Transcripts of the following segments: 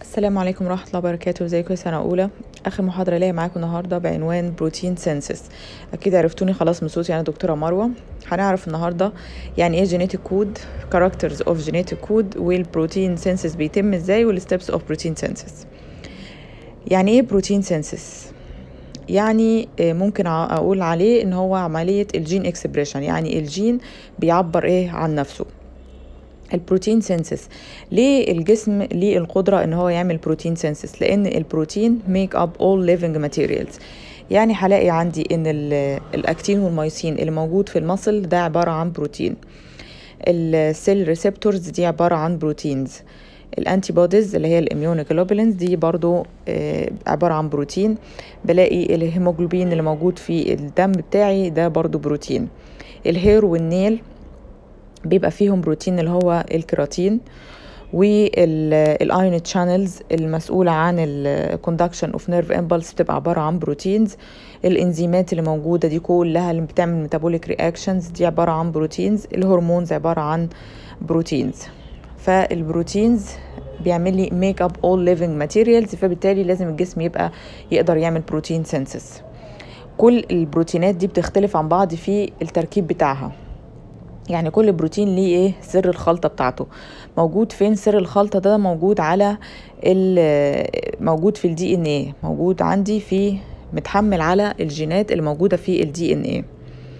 السلام عليكم ورحمة الله وبركاته ازيكم يا سنة أولى آخر محاضرة ليا معاكم النهاردة بعنوان بروتين سينسس أكيد عرفتوني خلاص من صوتي أنا دكتورة مروة هنعرف النهاردة يعني إيه جينيتك كود كاركترز أوف جينيتك كود والبروتين سينسس بيتم إزاي والستبس أوف بروتين سينسس يعني إيه بروتين سينسس يعني ممكن أقول عليه إن هو عملية الجين اكسبريشن يعني الجين بيعبر إيه عن نفسه البروتين سينسس ليه الجسم ليه القدرة ان هو يعمل بروتين سينسس لان البروتين ميك اب اول ليفنج ماتيريالز يعني هلاقي عندي ان الاكتين والمايسين اللي موجود في المصل ده عبارة عن بروتين السيل ريسبتورز دي عبارة عن بروتينز الانتي بوديز اللي هي الاميونوجلوبولينز دي برضو عبارة عن بروتين بلاقي الهيموجلوبين اللي موجود في الدم بتاعي ده برضو بروتين الهير والنيل بيبقى فيهم بروتين اللي هو الكيراتين والايون تشانلز المسؤولة عن الكوندكشن اوف نيرف امبلس بتبقى عبارة عن بروتينز الانزيمات اللي موجودة دي كلها اللي بتعمل ميتابوليك رياكشنز دي عبارة عن بروتينز الهرمونز عبارة عن بروتينز فالبروتينز بيعمل لي ميك اب اول ليفنج ماتيريالز فبالتالي لازم الجسم يبقى يقدر يعمل بروتين سينسس كل البروتينات دي بتختلف عن بعض في التركيب بتاعها يعني كل بروتين ليه ايه سر الخلطة بتاعته موجود فين سر الخلطة ده موجود على موجود في الدي ان ايه موجود عندي في متحمل على الجينات اللي موجودة في الدي ان ايه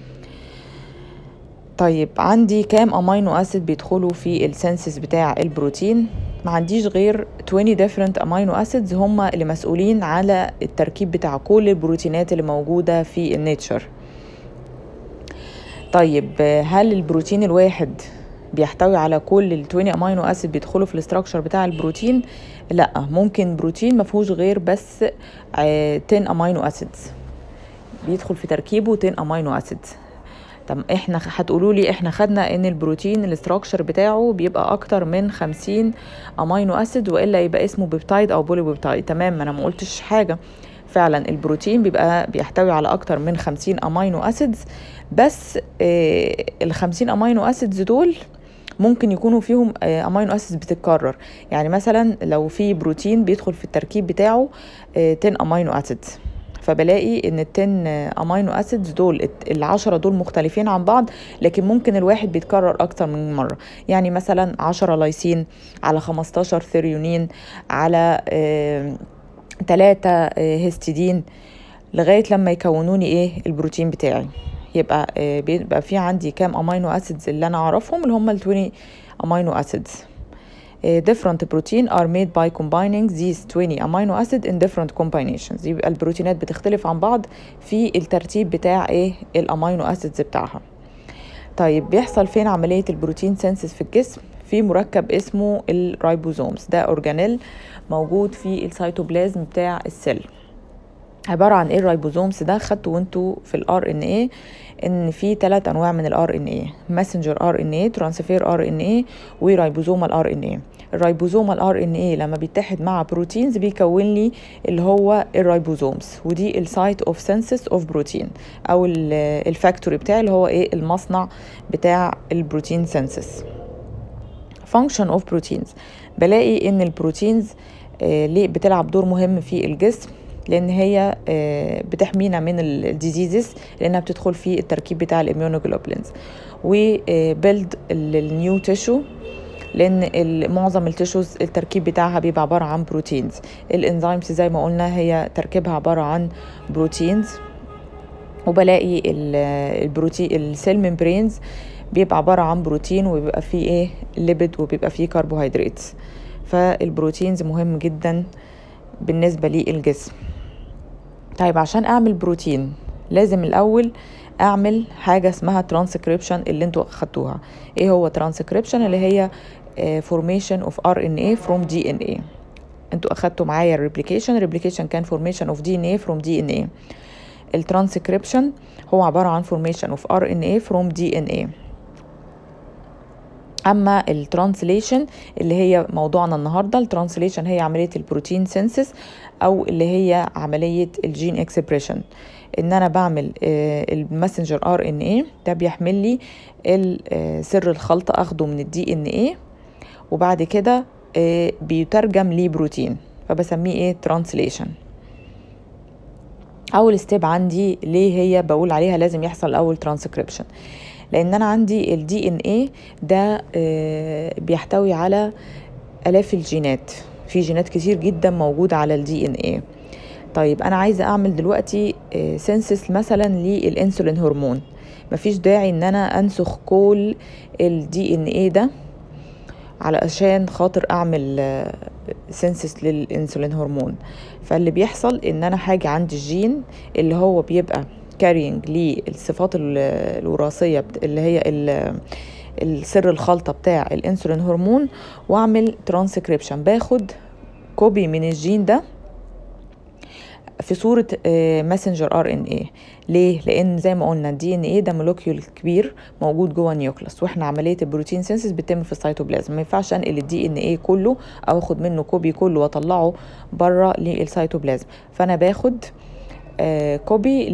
طيب عندي كام امينو اسيد بيدخلوا في السنسس بتاع البروتين ما عنديش غير 20 different امينو اسيدز هم اللي مسؤولين على التركيب بتاع كل البروتينات اللي موجودة في النيتشر طيب هل البروتين الواحد بيحتوي على كل ال 20 امينو اسيد بيدخلوا في الاستراكشر بتاع البروتين لا ممكن بروتين ما فيهوش غير بس 10 امينو اسيدز بيدخل في تركيبه 10 امينو اسيد طب احنا هتقولوا لي احنا خدنا ان البروتين الاستراكشر بتاعه بيبقى اكتر من 50 امينو اسيد والا يبقى اسمه بيبتايد او بولي بيبتايد تمام انا ما قلتش حاجه فعلا البروتين بيبقى بيحتوي على اكتر من 50 امينو اسيدز بس ال 50 امينو اسيدز دول ممكن يكونوا فيهم امينو اسيدز بتتكرر يعني مثلا لو في بروتين بيدخل في التركيب بتاعه 10 امينو اسيدز فبلاقي ان ال 10 امينو اسيدز دول العشرة دول مختلفين عن بعض لكن ممكن الواحد بيتكرر اكتر من مره يعني مثلا 10 لايسين على 15 ثريونين على تلاتة هيستidine لغاية لما يكونوني ايه البروتين بتاعي يبقى بيبقى في عندي كام امينو اسيدز اللي انا اعرفهم اللي هم ال 20 امينو اسيدز different protein are made by combining these 20 amino acid in different combinations يبقى البروتينات بتختلف عن بعض في الترتيب بتاع ايه الامينو اسيدز بتاعها طيب بيحصل فين عملية البروتين سينسس في الجسم في مركب اسمه الرايبوزومز ده اورجانيل موجود في السيتوبلازم بتاع السيل عبارة عن ايه الرايبوزومز ده خدته وانتوا في الار ان ايه ان في ثلاث انواع من الار ان ايه ماسنجر ار ان ايه ترانسفير ار ان ايه ورايبوزومال ار ان ايه الرايبوزومال ار ان ايه لما بيتحد مع بروتينز بيكون لي اللي هو الرايبوزومز ودي السايت اوف سينسس اوف بروتين او الفاكتوري بتاعي اللي هو ايه المصنع بتاع البروتين سينسس function of proteins بلاقي ان البروتينز آه ليه بتلعب دور مهم في الجسم لان هي آه بتحمينا من الديزيزز لانها بتدخل في التركيب بتاع الاميونوجلوبولينز وبيلد النيو تيشو لان معظم التيشوز التركيب بتاعها بيبقى عباره عن بروتينز الانزيمز زي ما قلنا هي تركيبها عباره عن بروتينز وبلاقي البروتين السيل ممبرينز بيبقى عبارة عن بروتين وبيبقى فيه ايه ليبيد وبيبقى فيه كربوهيدرات فالبروتينز مهم جدا بالنسبة للجسم طيب عشان اعمل بروتين لازم الاول اعمل حاجة اسمها ترانسكريبشن اللي انتوا اخدتوها ايه هو ترانسكريبشن اللي هي فورميشن اوف ار ان اي فروم دي ان اي انتوا اخدتوا معايا الريبليكيشن الريبليكيشن كان فورميشن اوف دي ان اي فروم دي ان اي الترانسكريبشن هو عبارة عن فورميشن اوف ار ان اي فروم دي ان اي اما الترانسليشن اللي هي موضوعنا النهارده الترانسليشن هي عمليه البروتين سينسس او اللي هي عمليه الجين اكسبريشن ان انا بعمل الماسنجر ار ان اي ده بيحمل لي سر الخلطه اخده من الدي ان اي وبعد كده آه، بيترجم لبروتين فبسميه ايه ترانسليشن اول ستيب عندي ليه هي بقول عليها لازم يحصل اول ترانسكريبشن لان انا عندي الدي ان ايه ده آه، بيحتوي على الاف الجينات في جينات كتير جدا موجوده على الدي ان ايه طيب انا عايزه اعمل دلوقتي سنسس مثلا للانسولين هرمون مفيش داعي ان انا انسخ كل الدي ان ايه ده علشان خاطر اعمل سنسس للانسولين هرمون فاللي بيحصل ان انا حاجه عندي الجين اللي هو بيبقى كارينج للصفات الوراثيه اللي هي السر الخلطه بتاع الانسولين هرمون واعمل ترانسكريبشن باخد كوبي من الجين ده في صورة ماسنجر ار ان اي ليه؟ لان زي ما قلنا الدي ان اي ده مولكيول كبير موجود جوه النيوكلس واحنا عملية البروتين سينسس بتتم في السيتوبلازم ما ينفعش انقل الدي ان اي كله او اخد منه كوبي كله واطلعه بره للسيتوبلازم فانا باخد آه كوبي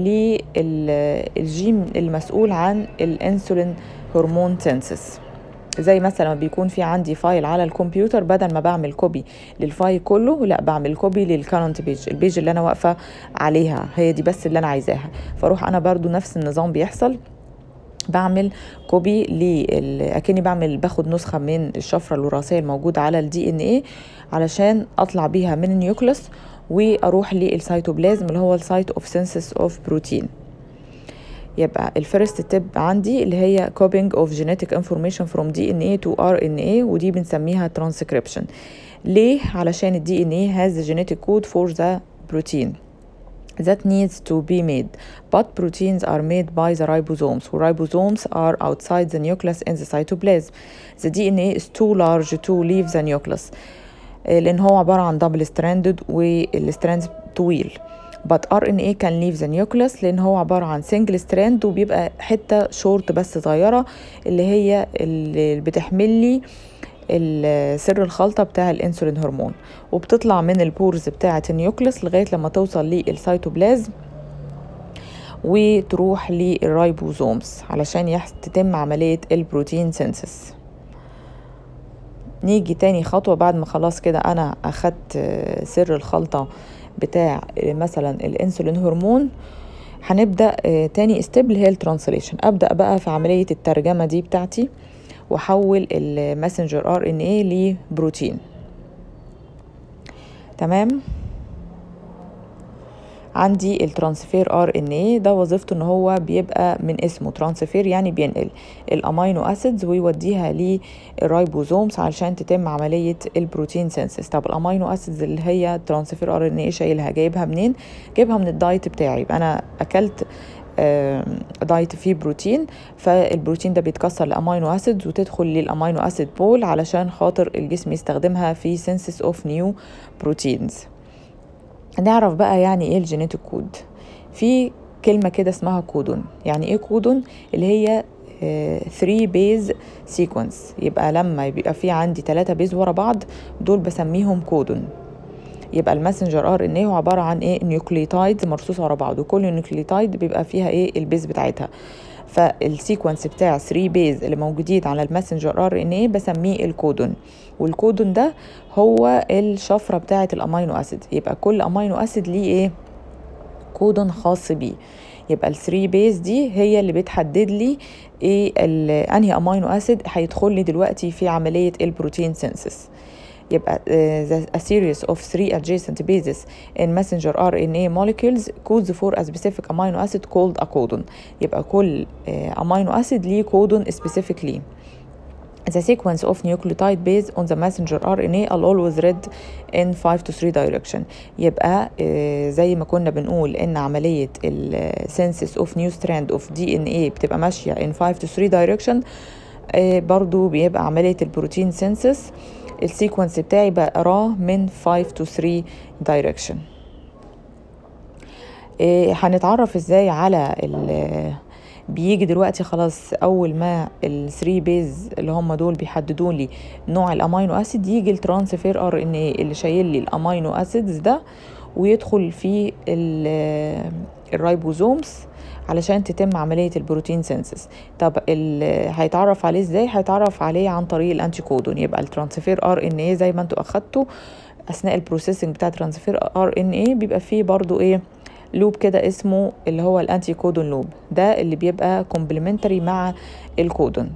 للجين المسؤول عن الانسولين هرمون سينسس زي مثلا لما بيكون في عندي فايل على الكمبيوتر بدل ما بعمل كوبي للفايل كله لا بعمل كوبي للكارنت بيج البيج اللي انا واقفه عليها هي دي بس اللي انا عايزاها فاروح انا برضو نفس النظام بيحصل بعمل كوبي ل اكني بعمل باخد نسخه من الشفره الوراثيه الموجوده على الدي ان ايه علشان اطلع بيها من النيوكلس واروح للسيتوبلازم اللي هو السايت اوف سينسس اوف بروتين يبقى الفيرست تيب عندي اللي هي copying of genetic information from DNA to RNA ودي بنسميها transcription ليه؟ علشان ال DNA has the genetic code for the protein that needs to be made but proteins are made by the ribosomes ribosomes are outside the nucleus in the cytoplasm the DNA is too large to leave the nucleus لان هو عباره عن double stranded والستراندز طويل but RNA can leave the nucleus لأن هو عبارة عن single strand وبيبقى حتة شورت بس صغيرة اللي هي اللي بتحمل لي سر الخلطة بتاع الانسولين هرمون وبتطلع من البورز بتاعة النيوكليس لغاية لما توصل للسيتوبلازم وتروح للرايبوزومز علشان تتم عملية البروتين سينسس نيجي تاني خطوة بعد ما خلاص كده أنا أخدت سر الخلطة بتاع مثلا الانسولين هرمون هنبدا تاني ستيب اللي هي الترانسليشن ابدا بقى في عمليه الترجمه دي بتاعتي واحول الماسنجر ار ان اي لبروتين تمام عندي الترانسفير ار ان اي ده وظيفته ان هو بيبقى من اسمه ترانسفير يعني بينقل الامينو اسيدز ويوديها للرايبوزومز علشان تتم عمليه البروتين سينسس طب الامينو اسيدز اللي هي ترانسفير ار ان اي شايلها جايبها منين جايبها من الدايت بتاعي يبقى انا اكلت دايت فيه بروتين فالبروتين ده بيتكسر لامينو اسيدز وتدخل للامينو اسيد بول علشان خاطر الجسم يستخدمها في سينسس اوف نيو بروتينز نعرف بقى يعني ايه الجينيتك كود في كلمه كده اسمها كودون يعني ايه كودون اللي هي 3 بيز سيكونس يبقى لما يبقى في عندي 3 بيز ورا بعض دول بسميهم كودون يبقى الماسنجر ار ان ايه هو عباره عن ايه نيوكليوتايد مرصوصه ورا بعض وكل نيوكليوتايد بيبقى فيها ايه البيز بتاعتها فالسيكونس بتاع 3 بيز اللي موجودين على الماسنجر ار ان ايه بسميه الكودون والكودون ده هو الشفره بتاعه الامينو اسيد يبقى كل امينو اسيد ليه ايه كودون خاص بيه يبقى ال 3 بيز دي هي اللي بتحدد لي ايه انهي امينو اسيد هيدخل لي دلوقتي في عمليه البروتين سينسس يبقى uh, a series of three adjacent bases in messenger RNA molecules codes for a specific amino acid called a codon يبقى كل uh, amino acid ليه كودون specifically The sequence of nucleotide base on the messenger RNA are always read in 5 to 3 direction يبقى uh, زي ما كنا بنقول ان عملية السنسس of new strand of DNA بتبقى ماشية in 5 to 3 direction uh, برضو بيبقى عملية البروتين سينسس السيكونس بتاعي بقراه من 5 to 3 direction إيه هنتعرف ازاي على بيجي دلوقتي خلاص اول ما ال 3 بيز اللي هم دول بيحددوا لي نوع الامينو اسيد يجي الترانسفير ار ان اي اللي شايل لي الامينو اسيدز ده ويدخل في الرايبوزومز علشان تتم عملية البروتين سينسس طب هيتعرف عليه ازاي هيتعرف عليه عن طريق الانتي كودون يبقى الترانسفير ار ان ايه زي ما انتوا اخدتوا اثناء البروسيسنج بتاع ترانسفير ار ان ايه بيبقى فيه برضو ايه لوب كده اسمه اللي هو الانتي كودون لوب ده اللي بيبقى كومبلمنتري مع الكودون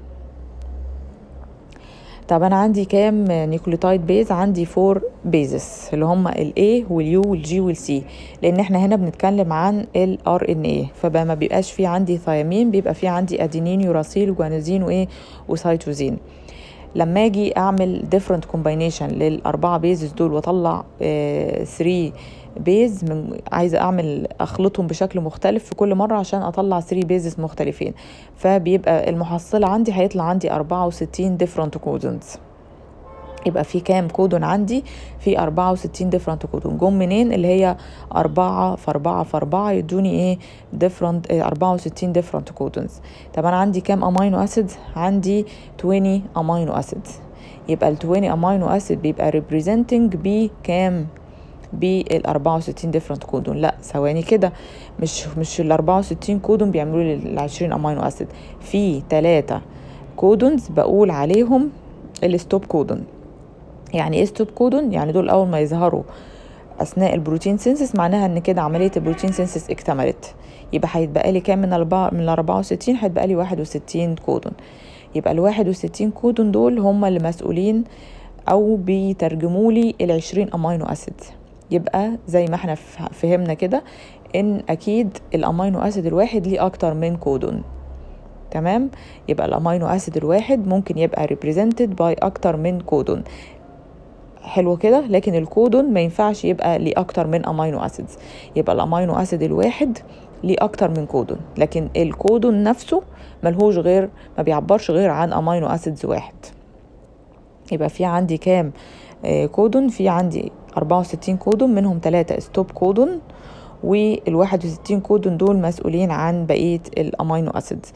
طب انا عندي كام نيوكليوتايد بيز عندي فور بيزس اللي هم الاي واليو والجي والسي لان احنا هنا بنتكلم عن الار ان اي فبقى ما بيبقاش في عندي ثيامين بيبقى في عندي ادينين يوراسيل وجوانزين وايه وسيتوزين لما اجي اعمل different combination للاربعه بيزز دول واطلع 3 بيز من عايزه اعمل اخلطهم بشكل مختلف في كل مره عشان اطلع 3 بيزز مختلفين فبيبقى المحصله عندي هيطلع عندي 64 different codons يبقى في كام كودون عندي في 64 ديفرنت كودون جم منين اللي هي 4 في 4 في 4 يدوني ايه ديفرنت 64 ديفرنت كودونز طب انا عندي كام امينو اسيد عندي 20 امينو اسيد يبقى ال 20 امينو اسيد بيبقى ريبريزنتنج بكام بال 64 ديفرنت كودون لا ثواني كده مش مش ال 64 كودون بيعملوا لي ال 20 امينو اسيد في 3 كودونز بقول عليهم الستوب كودون يعني ايه ستوب كودون يعني دول اول ما يظهروا اثناء البروتين سينسس معناها ان كده عمليه البروتين سينسس اكتملت يبقى هيتبقى لي كام من الأربعة من ال 64 هيتبقى لي 61 كودون يبقى ال 61 كودون دول هم اللي مسؤولين او بيترجموا لي ال 20 امينو اسيد يبقى زي ما احنا فهمنا كده ان اكيد الامينو اسيد الواحد ليه اكتر من كودون تمام يبقى الامينو اسيد الواحد ممكن يبقى represented باي اكتر من كودون حلو كده لكن الكودون ما ينفعش يبقى ليه اكتر من امينو اسيدز يبقى الامينو اسيد الواحد ليه اكتر من كودون لكن الكودون نفسه ملهوش غير ما بيعبرش غير عن امينو اسيدز واحد يبقى في عندي كام آه كودون في عندي 64 كودون منهم 3 ستوب كودون وال 61 كودون دول مسؤولين عن بقيه الامينو اسيدز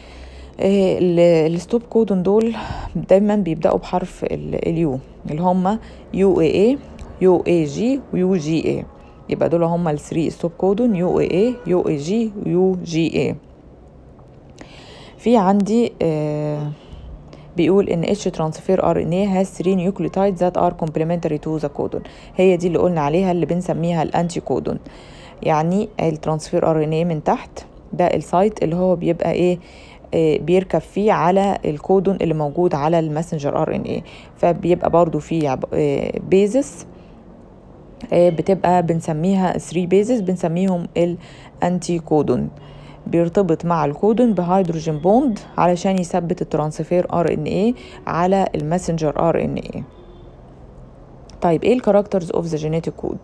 الستوب كودون دول دايما بيبداوا بحرف اليو اللي هم يو اي اي يو اي جي ويو جي اي يبقى دول هم الثري ستوب كودون يو اي اي يو اي جي ويو جي اي في عندي آه بيقول ان اتش ترانسفير ار ان اي هاز 3 نيوكليوتايد ذات ار كومبلمنتري تو ذا كودون هي دي اللي قلنا عليها اللي بنسميها الانتي كودون يعني الترانسفير ار ان اي من تحت ده السايت اللي هو بيبقى ايه بيركب فيه على الكودون اللي موجود على الماسنجر ار ان اي فبيبقى برضو فيه بيزس بتبقى بنسميها 3 بيزس بنسميهم الانتي كودون بيرتبط مع الكودون بهيدروجين بوند علشان يثبت الترانسفير ار ان اي على الماسنجر ار ان اي طيب ايه الكاركترز اوف ذا جينيتيك كود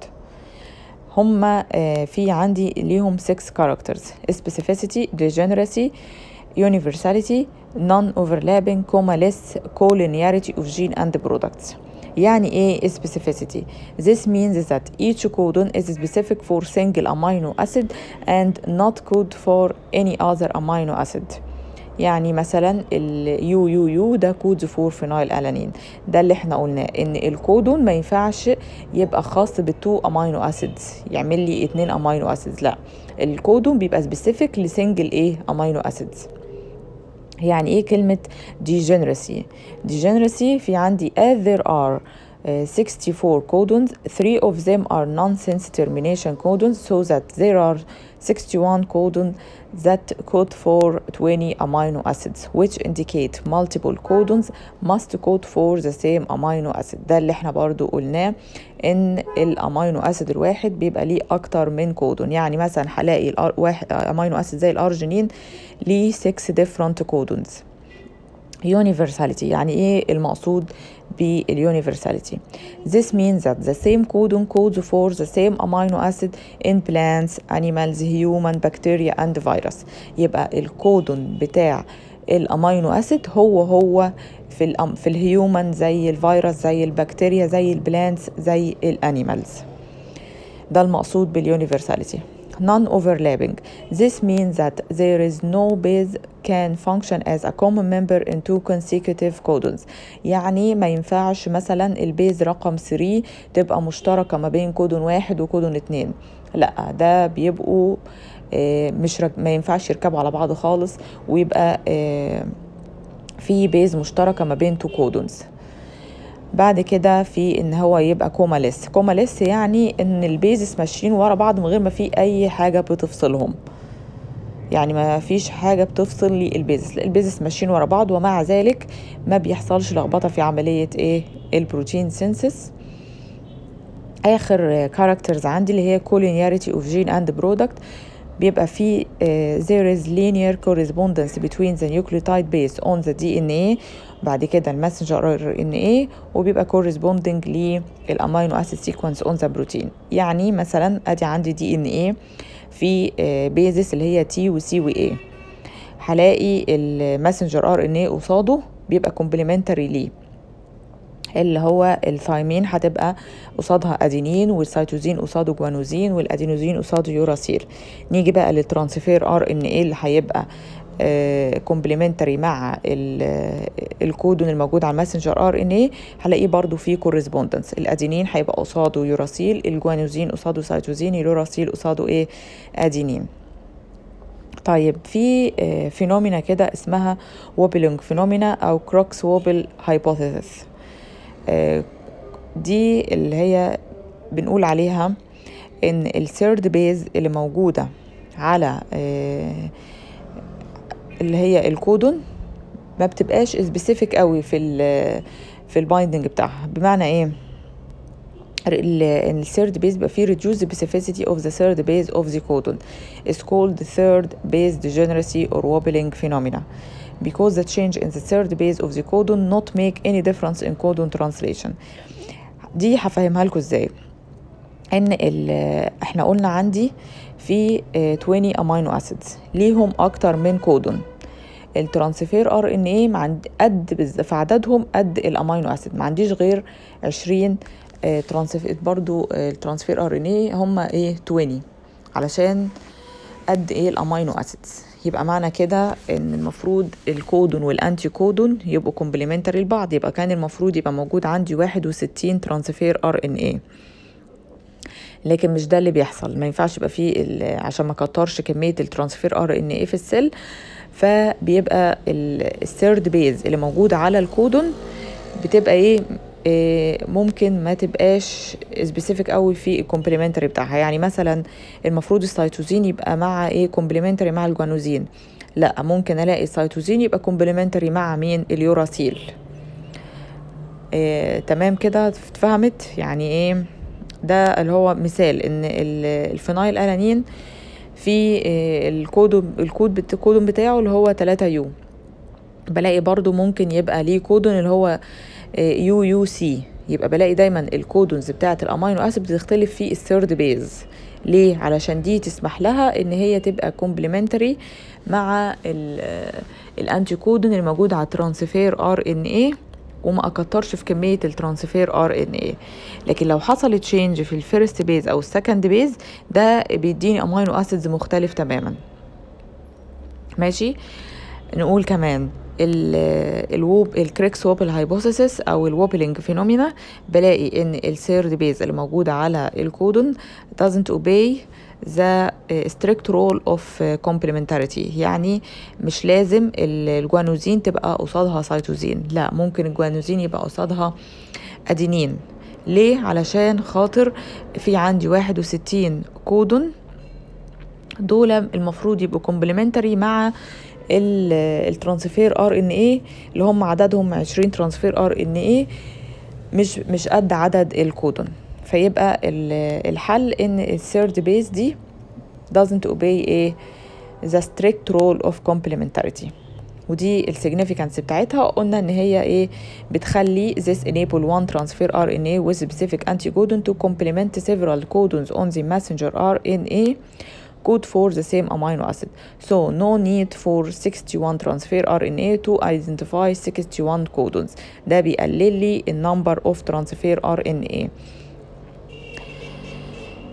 هما في عندي ليهم 6 كاركترز specificity degeneracy universality non-overlapping comma-less collinearity of gene and products يعني ايه specificity this means that each codon is specific for single amino acid and not code for any other amino acid يعني مثلا اليو يو يو ده كود فور فينايل الانين ده اللي احنا قلناه ان الكودون ما ينفعش يبقى خاص بالتو امينو اسيدز يعمل لي اتنين امينو اسيدز لا الكودون بيبقى سبيسيفيك لسنجل ايه امينو اسيدز يعني ايه كلمة degeneracy degeneracy في عندي as there are uh, 64 codons three of them are nonsense termination codons so that there are 61 codons that code for 20 amino acids which indicate multiple codons must code for the same amino acid ده اللي احنا برضو قلناه ان الامينو اسيد الواحد بيبقى ليه اكتر من كودون يعني مثلا هلاقي واحد امينو اسيد زي الارجينين ليه 6 different codons universality يعني ايه المقصود بالuniversality this means that the same codon codes for the same amino acid in plants animals human bacteria and virus يبقى الكودون بتاع الامينو اسيد هو هو في الأم في الهيومن زي الفيروس زي البكتيريا زي البلانتس زي الانيمالز ده المقصود باليونيفرساليتي non-overlapping this means that there is no base can function as a common member in two consecutive codons يعني ما ينفعش مثلا البيز رقم 3 تبقى مشتركة ما بين كودون واحد وكودون اتنين لا ده بيبقوا آه، مش رك... ما ينفعش يركبوا على بعض خالص ويبقى آه، في بيز مشتركة ما بين تو كودونز بعد كده في ان هو يبقى كوماليس كوماليس يعني ان البيزس ماشيين ورا بعض من غير ما في اي حاجه بتفصلهم يعني ما فيش حاجه بتفصل لي البيزس البيزس ماشيين ورا بعض ومع ذلك ما بيحصلش لخبطه في عمليه ايه البروتين سينسس اخر كاركترز عندي اللي هي collinearity of gene and product بيبقى في uh, there is linear correspondence between the nucleotide base on the DNA بعد كده الماسنجر RNA وبيبقى corresponding للامينو اسيد سيكونس on the protein يعني مثلا ادي عندي دي ان ايه في بيزس اللي هي تي وسي واي هلاقي الماسنجر ار ان ايه قصاده بيبقى كومبلمنتري ليه اللي هو الثايمين هتبقى قصادها ادينين والسيتوزين قصاده جوانوزين والادينوزين قصاده يوراسيل نيجي بقى للترانسفير ار ان ايه اللي هيبقى كومبلمنتري مع الكودون الموجود على الماسنجر ار ان ايه هلاقيه برضو فيه كورسبوندنس الادينين هيبقى قصاده يوراسيل الجوانوزين قصاده سيتوزين اليوراسيل قصاده ايه ادينين طيب في فينومينا كده اسمها ووبلينج فينومينا او كروكس ووبل هايبوثيسيس دي اللي هي بنقول عليها ان الثيرد بيز اللي موجوده على اللي هي الكودون ما بتبقاش سبيسيفيك قوي في ال في البايندنج بتاعها بمعنى ايه ان الثيرد بيز بيبقى فيه reduced specificity of the third base of the codon is called the third base degeneracy or wobbling phenomena because the change in the third base of the codon not make any difference in codon translation دي هفهمها لكم ازاي ان احنا قلنا عندي في 20 امينو اسيدز ليهم اكتر من كودون الترانسفير ار ان ايه قد في عددهم قد الامينو اسيد ما عنديش غير 20 ترانسفير برضو الترانسفير ار ان ايه هم ايه 20 علشان قد ايه الامينو اسيدز يبقى معنى كده ان المفروض الكودون والانتي كودون يبقوا كومبلمنتري لبعض يبقى كان المفروض يبقى موجود عندي 61 ترانسفير ار ان ايه لكن مش ده اللي بيحصل ما ينفعش يبقى فيه عشان ما كترش كميه الترانسفير ار ان ايه في السيل فبيبقى الثيرد بيز اللي موجود على الكودون بتبقى ايه ممكن ما تبقاش سبيسيفيك قوي في الكومبلمنتري بتاعها يعني مثلا المفروض السيتوزين يبقى مع ايه كومبلمنتري مع الجوانوزين لا ممكن الاقي السيتوزين يبقى كومبلمنتري مع مين اليوراسيل إيه تمام كده اتفهمت يعني ايه ده اللي هو مثال ان الفينايل الانين في إيه الكود الكود الكودون بتاعه اللي هو 3 يو بلاقي برضو ممكن يبقى ليه كودون اللي هو يو يو سي يبقى بلاقي دايما الكودونز بتاعه الامينو اسيد بتختلف في الثيرد بيز ليه علشان دي تسمح لها ان هي تبقى كومبلمنتري مع الانتي كودون اللي موجود على الترانسفير ار ان اي وما اكترش في كميه الترانسفير ار ان اي لكن لو حصل تشينج في الفيرست بيز او السكند بيز ده بيديني امينو اسيدز مختلف تماما ماشي نقول كمان الووب الكريكس ووبل هايبوثيسيس او الووبلينج فينومينا بلاقي ان الثيرد بيز اللي موجوده على الكودون doesn't obey the strict role of complementarity يعني مش لازم الجوانوزين تبقى قصادها سيتوزين لا ممكن الجوانوزين يبقى قصادها ادينين ليه علشان خاطر في عندي 61 كودون دول المفروض يبقوا كومبلمنتري مع الترانسفير ار ان ايه اللي هم عددهم 20 ترانسفير ار ان ايه مش مش قد عدد الكودون فيبقى الحل ان الثيرد بيز دي doesn't obey ايه the strict role of complementarity ودي السيجنيفيكانس بتاعتها قلنا ان هي ايه بتخلي this enable one transfer RNA with specific anticodon to complement several codons on the messenger RNA code for the same amino acid. So no need for 61 transfer RNA to identify 61 codons. ده بيقلل لي النمبر of transfer RNA.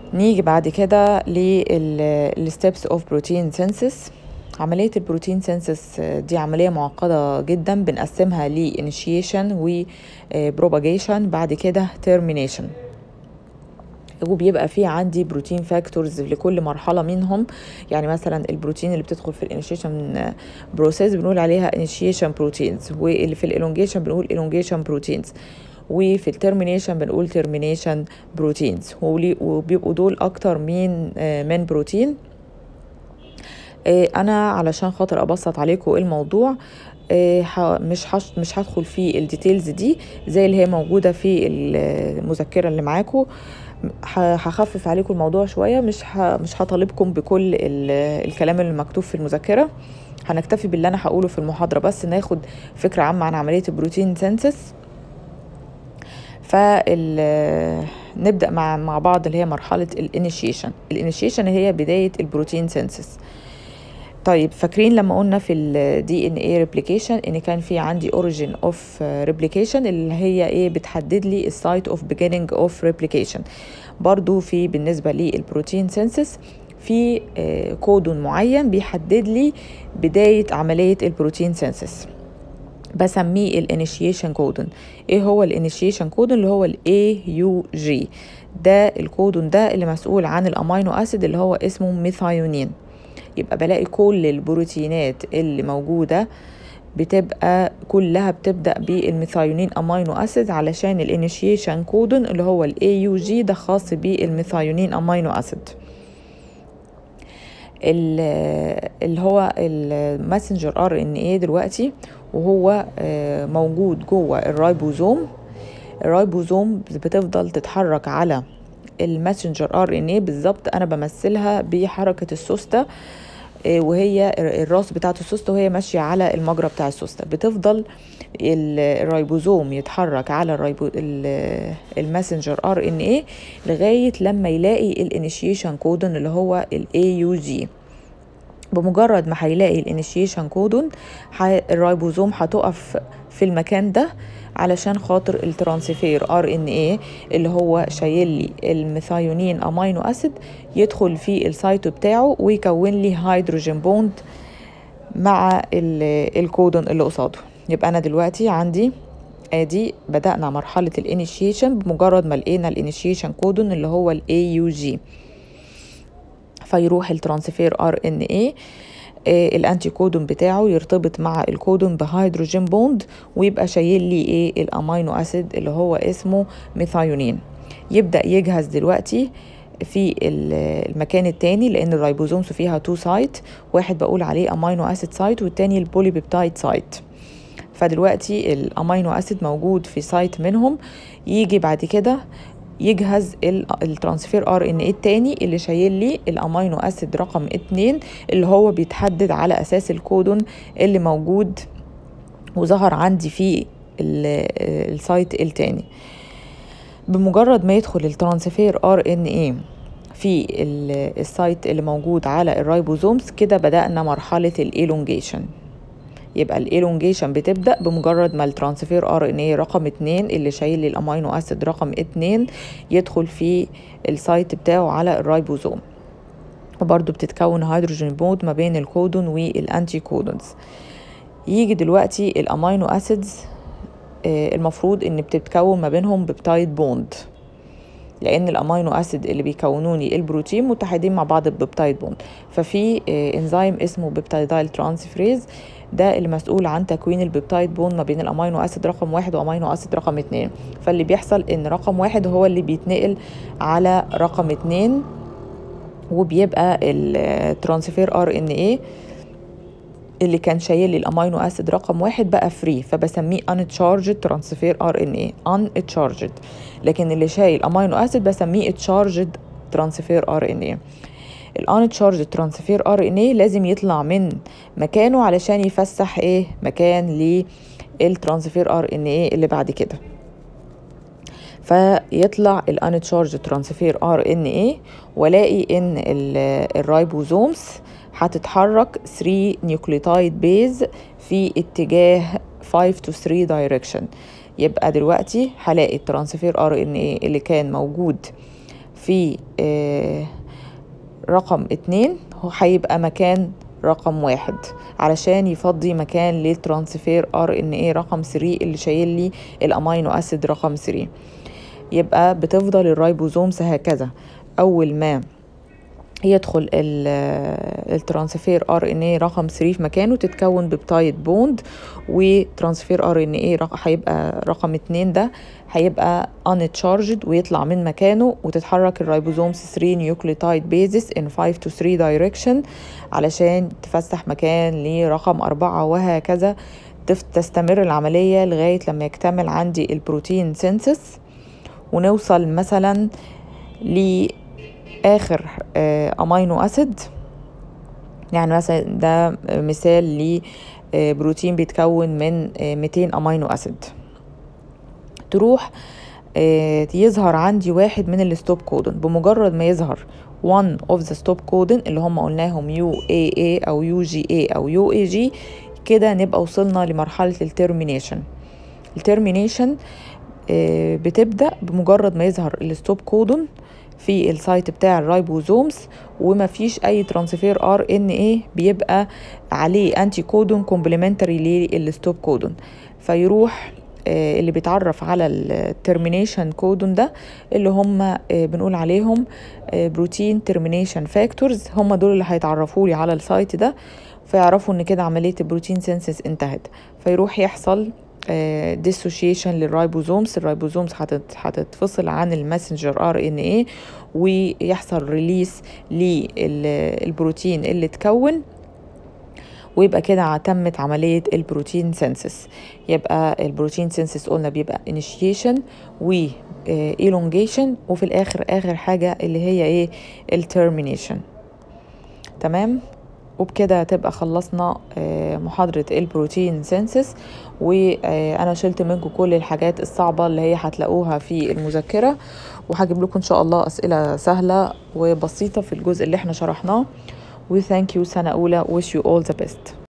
نيجي بعد كده للستبس اوف بروتين سينسس عملية البروتين سينسس دي عملية معقدة جدا بنقسمها ل initiation و propagation بعد كده termination وبيبقى في عندي بروتين فاكتورز لكل مرحله منهم يعني مثلا البروتين اللي بتدخل في الانيشيشن بروسيس بنقول عليها انيشيشن بروتينز واللي في الالونجيشن بنقول الونجيشن بروتينز وفي الترمينيشن بنقول ترمينيشن بروتينز وبيبقوا دول اكتر من من بروتين انا علشان خاطر ابسط عليكم الموضوع مش هش مش هدخل في الديتيلز دي زي اللي هي موجوده في المذكره اللي معاكم هخفف عليكم الموضوع شويه مش ه... مش هطالبكم بكل ال... الكلام اللي مكتوب في المذكره هنكتفي باللي انا هقوله في المحاضره بس ناخد فكره عامه عن عمليه البروتين سينسس فال نبدا مع مع بعض اللي هي مرحله الانيشيشن الانيشيشن هي بدايه البروتين سينسس طيب فاكرين لما قلنا في الدي ان اي ريبليكيشن ان كان في عندي اوريجين اوف ريبليكيشن اللي هي ايه بتحدد لي السايت اوف بيجيننج اوف ريبليكيشن برضو في بالنسبه للبروتين سينسس في كودون معين بيحدد لي بدايه عمليه البروتين سينسس بسميه الانيشيشن كودون ايه هو الانيشيشن كودون اللي هو الاي يو جي ده الكودون ده اللي مسؤول عن الامينو اسيد اللي هو اسمه ميثايونين يبقى بلاقي كل البروتينات اللي موجودة بتبقى كلها بتبدأ بالميثايونين أمينو أسيد علشان الانيشيشن كودون اللي هو الاي يو جي ده خاص بالميثايونين أمينو أسيد اللي هو الماسنجر ار ان ايه دلوقتي وهو موجود جوه الرايبوزوم الرايبوزوم بتفضل تتحرك على الماسنجر ار ان ايه بالظبط انا بمثلها بحركه السوسته وهي الراس بتاعه السوسته وهي ماشيه على المجرى بتاع السوسته بتفضل الرايبوزوم يتحرك على الرايبو الماسنجر ار ان ايه لغايه لما يلاقي الانيشيشن كودون اللي هو الاي يو جي بمجرد ما هيلاقي الانيشيشن كودون الرايبوزوم هتقف في المكان ده علشان خاطر الترانسفير ار ان ايه اللي هو شايل لي الميثايونين امينو اسيد يدخل في السايتو بتاعه ويكون لي هيدروجين بوند مع الكودون اللي قصاده يبقى انا دلوقتي عندي ادي بدأنا مرحلة الانيشيشن بمجرد ما لقينا الانيشيشن كودون اللي هو الاي يو جي فيروح الترانسفير ار ان ايه الانتي كودون بتاعه يرتبط مع الكودون بهيدروجين بوند ويبقى شايل لي ايه الامينو اسيد اللي هو اسمه ميثايونين يبدا يجهز دلوقتي في المكان التاني لان الرايبوزومز فيها تو سايت واحد بقول عليه امينو اسيد سايت والتاني البولي بيبتايد سايت فدلوقتي الامينو اسيد موجود في سايت منهم يجي بعد كده يجهز الترانسفير ار ان ايه التاني اللي شايل لي الامينو اسيد رقم اتنين اللي هو بيتحدد على اساس الكودون اللي موجود وظهر عندي في السايت التاني بمجرد ما يدخل الترانسفير ار ان ايه في السايت اللي موجود على الرايبوزومز كده بدأنا مرحلة الإيلونجيشن يبقى الإيلونجيشن بتبدأ بمجرد ما الترانسفير ار ان اي رقم اتنين اللي شايل لي الامينو اسيد رقم اتنين يدخل في السايت بتاعه على الرايبوزوم وبرضه بتتكون هيدروجين بوند ما بين الكودون والانتي كودونز يجي دلوقتي الامينو اسيدز المفروض ان بتتكون ما بينهم بيبتايد بوند لان الامينو اسيد اللي بيكونوني البروتين متحدين مع بعض ببيبتايد بوند ففي انزيم اسمه بيبتايدايل ترانسفريز ده اللي مسؤول عن تكوين البيبتايد بوند ما بين الامينو اسيد رقم واحد وامينو اسيد رقم اتنين فاللي بيحصل ان رقم واحد هو اللي بيتنقل على رقم اتنين وبيبقى الترانسفير ار ان ايه اللي كان شايل لي الامينو اسيد رقم واحد بقى فري فبسميه uncharged ترانسفير ار ان ايه uncharged لكن اللي شايل امينو اسيد بسميه charged ترانسفير ار ان ايه الانتشارج ترانسفير ار ان ايه لازم يطلع من مكانه علشان يفسح ايه مكان للترانسفير ار ان ايه اللي بعد كده فيطلع الانتشارج ترانسفير ار ان ايه والاقي ان الرايبوزومز هتتحرك 3 نيوكليوتايد بيز في اتجاه 5 to 3 دايركشن يبقى دلوقتي هلاقي الترانسفير ار ان ايه اللي كان موجود في آه رقم اتنين هو هيبقى مكان رقم واحد علشان يفضي مكان للترانسفير ار ان ايه رقم 3 اللي شايل لي الامينو اسيد رقم 3 يبقى بتفضل الرايبوزومز هكذا اول ما يدخل الترانسفير ار ان اي رقم 3 في مكانه تتكون ببتايد بوند وترانسفير ار ان اي هيبقى رقم 2 ده هيبقى uncharged ويطلع من مكانه وتتحرك الرايبوزومز 3 نيوكليوتايد بيزس in 5 to 3 direction علشان تفسح مكان لرقم أربعة وهكذا تستمر العملية لغاية لما يكتمل عندي البروتين سينسس ونوصل مثلا لآخر أمينو أسيد يعني مثلا ده مثال لبروتين بيتكون من 200 أمينو أسيد تروح يظهر عندي واحد من الستوب كودون بمجرد ما يظهر one of the stop codon اللي هم قلناهم UAA أو UGA أو UAG كده نبقى وصلنا لمرحلة الترمينيشن الترمينيشن بتبدأ بمجرد ما يظهر الستوب كودون في السايت بتاع الرايبوزومز وما فيش اي ترانسفير ار ان ايه بيبقى عليه انتي كودون كومبلمنتري للستوب كودون فيروح اللي بيتعرف على الترمينيشن كودون ده اللي هم بنقول عليهم بروتين ترمينيشن فاكتورز هم دول اللي هيتعرفوا لي على السايت ده فيعرفوا ان كده عمليه البروتين سينسس انتهت فيروح يحصل ديسوشيشن للرايبوزومز الرايبوزومز هتتفصل عن الماسنجر ار ان اي ويحصل ريليس للبروتين اللي اتكون ويبقى كده تمت عملية البروتين سينسس يبقى البروتين سينسس قلنا بيبقى initiation و elongation وفي الآخر آخر حاجة اللي هي ايه الترمينيشن تمام وبكده تبقى خلصنا محاضرة البروتين سينسس وأنا شلت منكم كل الحاجات الصعبة اللي هي هتلاقوها في المذكرة وهجيب لكم إن شاء الله أسئلة سهلة وبسيطة في الجزء اللي احنا شرحناه و thank you سنة أولى wish you all the best